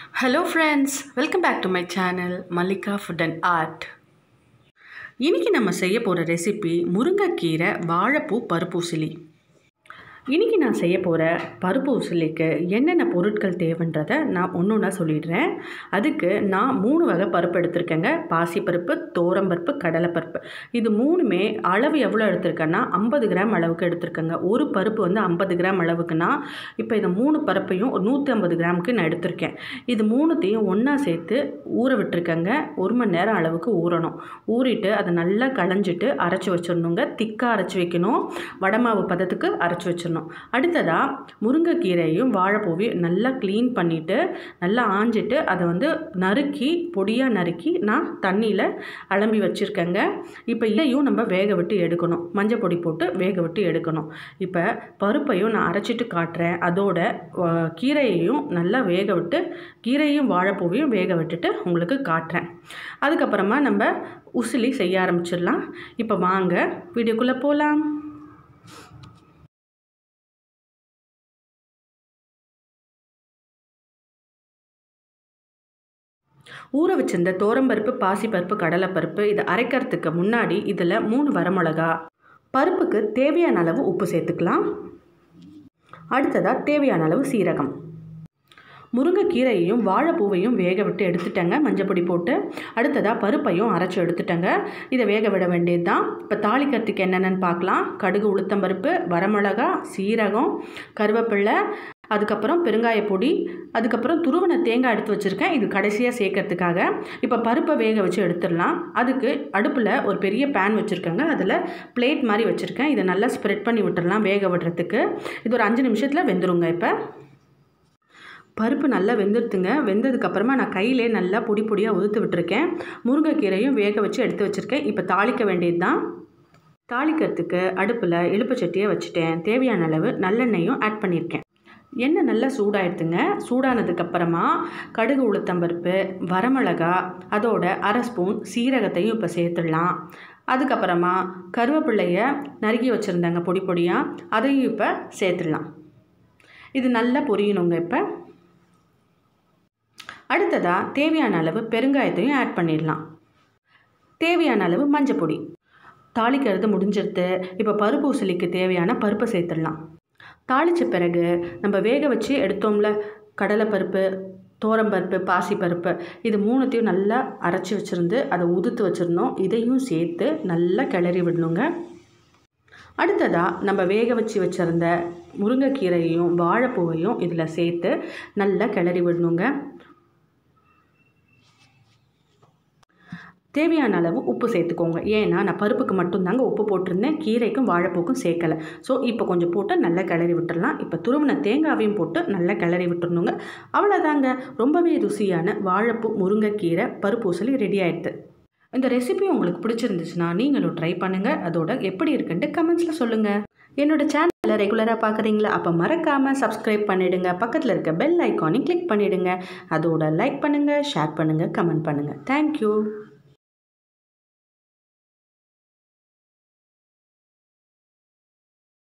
hello friends welcome back to my channel Mallika food and art இன்றைக்கி நம்ம செய்ய போகிற ரெசிபி முருங்கைக்கீரை வாழைப்பூ பருப்பூசிலி இன்றைக்கி நான் செய்ய போகிற பருப்பு உசிலிக்கு என்னென்ன பொருட்கள் தேவைன்றதை நான் ஒன்று ஒன்றா சொல்லிடுறேன் அதுக்கு நான் மூணு வகை பருப்பு எடுத்திருக்கேங்க பாசிப்பருப்பு தோரம்பருப்பு கடலைப்பருப்பு இது மூணுமே அளவு எவ்வளோ எடுத்திருக்கேன்னா ஐம்பது கிராம் அளவுக்கு எடுத்திருக்கேங்க ஒரு பருப்பு வந்து ஐம்பது கிராம் அளவுக்குன்னா இப்போ இந்த மூணு பருப்பையும் ஒரு நூற்றி ஐம்பது கிராமுக்கு நான் எடுத்திருக்கேன் இது மூணுத்தையும் ஒன்றா சேர்த்து ஊற விட்டுருக்கேங்க ஒரு மணி நேரம் அளவுக்கு ஊறணும் ஊறிட்டு அதை நல்லா களைஞ்சிட்டு அரைச்சி வச்சிடணுங்க திக்காக அரைச்சி வைக்கணும் வடமாவு பதத்துக்கு அரைச்சி வச்சிடணும் அடுத்ததாக முருங்கைக்கீரையும் வாழைப்பூவையும் நல்லா க்ளீன் பண்ணிவிட்டு நல்லா ஆஞ்சிட்டு அதை வந்து நறுக்கி பொடியாக நறுக்கி நான் தண்ணியில் அலம்பி வச்சுருக்கேங்க இப்போ இதையும் நம்ம வேக விட்டு எடுக்கணும் மஞ்சள் பொடி போட்டு வேக விட்டு எடுக்கணும் இப்போ பருப்பையும் நான் அரைச்சிட்டு காட்டுறேன் அதோட அஹ், கீரையையும் நல்லா வேக விட்டு கீரையும் வாழைப்பூவையும் வேக விட்டுட்டு உங்களுக்கு காட்டுறேன் அதுக்கப்புறமா நம்ம உசிலி செய்ய ஆரம்பிச்சிடலாம் இப்போ வாங்க வீடியோக்குள்ளே போகலாம் ஊற வச்சிருந்த தோரம்பருப்பு பாசிப்பருப்பு கடலைப்பருப்பு இதை அரைக்கிறதுக்கு முன்னாடி இதில் மூணு வரமிளகா பருப்புக்கு தேவையான அளவு உப்பு சேர்த்துக்கலாம் அடுத்ததாக தேவையான அளவு சீரகம் முருங்கைக்கீரையையும் வாழைப்பூவையும் வேக விட்டு எடுத்துட்டேங்க மஞ்சப்பொடி போட்டு அடுத்ததாக பருப்பையும் அரைச்சி எடுத்துட்டேங்க இதை வேக விட வேண்டியது தான் இப்போ தாளிக்கிறதுக்கு என்னென்னு பார்க்கலாம் கடுகு உளுத்தம்பருப்பு வரமிளகா சீரகம் கருவேப்பிலை அதுக்கப்புறம் பெருங்காய பொடி அதுக்கப்புறம் துருவன தேங்காய் எடுத்து வச்சுருக்கேன் இது கடைசியாக சேர்க்கறதுக்காக இப்போ பருப்பை வேக வச்சு எடுத்துடலாம் அதுக்கு அடுப்பில் ஒரு பெரிய பேன் வச்சுருக்கேங்க அதில் பிளேட் மாதிரி வச்சுருக்கேன் இதை நல்லா ஸ்ப்ரெட் பண்ணி விட்டுடலாம் வேக விடுறதுக்கு இது ஒரு அஞ்சு நிமிஷத்தில் வெந்துருங்க இப்போ பருப்பு நல்லா வெந்துடுத்துங்க வெந்ததுக்கப்புறமா நான் கையிலே நல்லா பொடி பொடியாக உதுத்து விட்டுருக்கேன் முருங்கைக்கீரையும் வேக வச்சு எடுத்து வச்சுருக்கேன் இப்போ தாளிக்க வேண்டியது தான் தாளிக்கிறதுக்கு அடுப்பில் இழுப்புச்சட்டியை வச்சுட்டேன் தேவையான அளவு நல்லெண்ணெயும் ஆட் பண்ணியிருக்கேன் எண்ணெய் நல்லா சூடாயிடுத்துங்க சூடானதுக்கப்புறமா கடுகு உளுத்தம்பருப்பு வரமிளகா அதோட அரை ஸ்பூன் சீரகத்தையும் இப்போ சேர்த்துடலாம் அதுக்கப்புறமா கருவேப்பிள்ளைய நறுக்கி வச்சுருந்தாங்க பொடி பொடியாக அதையும் இப்போ சேர்த்துடலாம் இது நல்லா பொரியணுங்க இப்போ அடுத்ததாக தேவையான அளவு பெருங்காயத்தையும் ஆட் பண்ணிடலாம் தேவையான அளவு மஞ்சள் பொடி தாளிக்கிறது முடிஞ்சிருது இப்போ பருப்பு உசிலிக்கு தேவையான பருப்பை சேர்த்துடலாம் தாளித்த பிறகு நம்ம வேக வச்சு எடுத்தோம்ல கடலைப்பருப்பு தோரம்பருப்பு பாசிப்பருப்பு இது மூணுத்தையும் நல்லா அரைச்சி வச்சுருந்து அதை உதுத்து வச்சுருந்தோம் இதையும் சேர்த்து நல்லா கிளறி விடணுங்க அடுத்ததாக நம்ம வேக வச்சு வச்சுருந்த முருங்கைக்கீரையையும் வாழைப்பூவையும் இதில் சேர்த்து நல்லா கிளறி விடணுங்க தேவையான அளவு உப்பு சேர்த்துக்கோங்க ஏன்னா நான் பருப்புக்கு மட்டும்தாங்க உப்பு போட்டிருந்தேன் கீரைக்கும் வாழைப்பூக்கும் சேர்க்கலை ஸோ இப்போ கொஞ்சம் போட்டு நல்லா கிளறி விட்டுடலாம் இப்போ துருவின தேங்காவையும் போட்டு நல்லா கிளறி விட்டுறணுங்க அவ்வளோதாங்க ரொம்பவே ருசியான வாழைப்பூ முருங்கைக்கீரை பருப்பு உசலி ரெடி ஆயிடுது இந்த ரெசிபி உங்களுக்கு பிடிச்சிருந்துச்சுன்னா நீங்களும் ட்ரை பண்ணுங்கள் அதோட எப்படி இருக்குன்ட்டு கமெண்ட்ஸில் சொல்லுங்கள் என்னோட சேனலை ரெகுலராக பார்க்குறீங்களா அப்போ மறக்காமல் சப்ஸ்கிரைப் பண்ணிவிடுங்க பக்கத்தில் இருக்க பெல் ஐக்கானையும் கிளிக் பண்ணிவிடுங்க அதோட லைக் பண்ணுங்கள் ஷேர் பண்ணுங்கள் கமெண்ட் பண்ணுங்கள் தேங்க்யூ